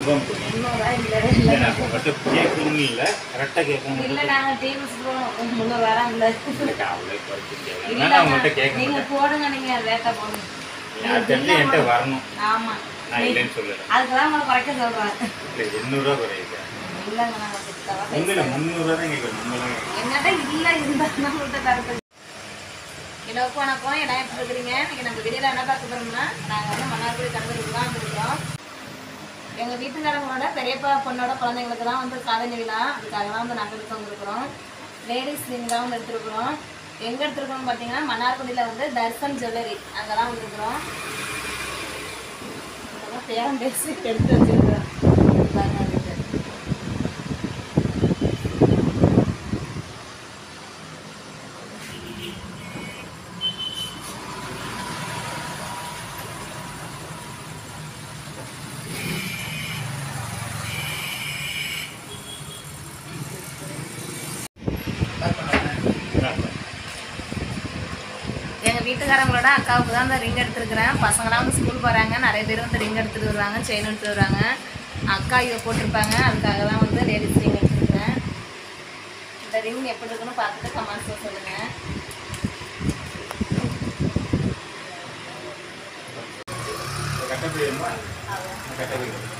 முந்நூறுரூவா கொடுங்க முந்நூறுவா இல்லை இல்லை இல்லை நான் உங்கள்கிட்ட கேட்கணும்னு இல்லை கரெக்டாக கேட்கணும் இல்லை நாங்கள் டீ குடிச்சிருக்கோம் முந்நூறுவா இல்லை அவ்வளோ குறைச்சி நான் இல்லைங்க உங்கள்கிட்ட கேட்க நீங்க மாட்டேன் போடுங்க நீங்க ரேட்டை போடுங்க யார் தெரிஞ்சு என்கிட்ட வரணும் ஆமா நான் இல்லைன்னு சொல்லலை அதுக்குதான் உங்களை குறைக்க சொல்றேன் இல்லை எண்ணூறுரூவா குறையுது இல்லைங்க நாங்கள் சுத்தவா ஒன்றும் முந்நூறுரூவா தான் கேட்குறோம் நம்மளாம் என்னட்ட இல்ல இருந்தா நம்மள்ட்ட தரது எனக்கு வணக்கம் என்ன எப்படி இருக்கிறீங்க இன்னைக்கு நம்ம வீடியோல என்ன பார்க்க போறோம்னா நாங்க வந்து மன்னார்குடி கடலூருக்கு தான் வந்திருக்கோம் எங்க வீட்டுக்காரங்களோட பெரியப்பா பொண்ணோட குழந்தைங்களுக்குலாம் வந்து காதணி விழா அதுக்காகலாம் வந்து நாங்கள் எடுத்து வந்திருக்கிறோம் லேடிஸ் நீங்கள் தான் வந்து எடுத்துருக்குறோம் எங்கே எடுத்துருக்கோம்னு பார்த்தீங்கன்னா மன்னார்குடியில் வந்து தர்சன் ஜுவல்லரி அங்கே தான் வந்திருக்கிறோம் இதெல்லாம் பேரம் பேசி எடுத்து வச்சிருக்கிறோம் பாருங்க அதுக்கு. எங்கள் வீட்டுக்காரங்களோட அக்காவுக்கு தான் இந்த ரிங் எடுத்துருக்கிறேன் பசங்களாம் வந்து ஸ்கூல் போகிறாங்க நிறைய பேர் வந்து ரிங் எடுத்துகிட்டு வருவாங்க செயின் எடுத்துட்டு வருவாங்க அக்கா இதை போட்டிருப்பாங்க அதுக்காக தான் வந்து லேடிஸ் ரிங் எடுத்துருக்கிறேன் இந்த ரிங் எப்படி இருக்குன்னு பார்த்துட்டு கமெண்ட்ஸில் சொல்லுங்கள் கட்ட போயிருமா கட்ட போயிடும்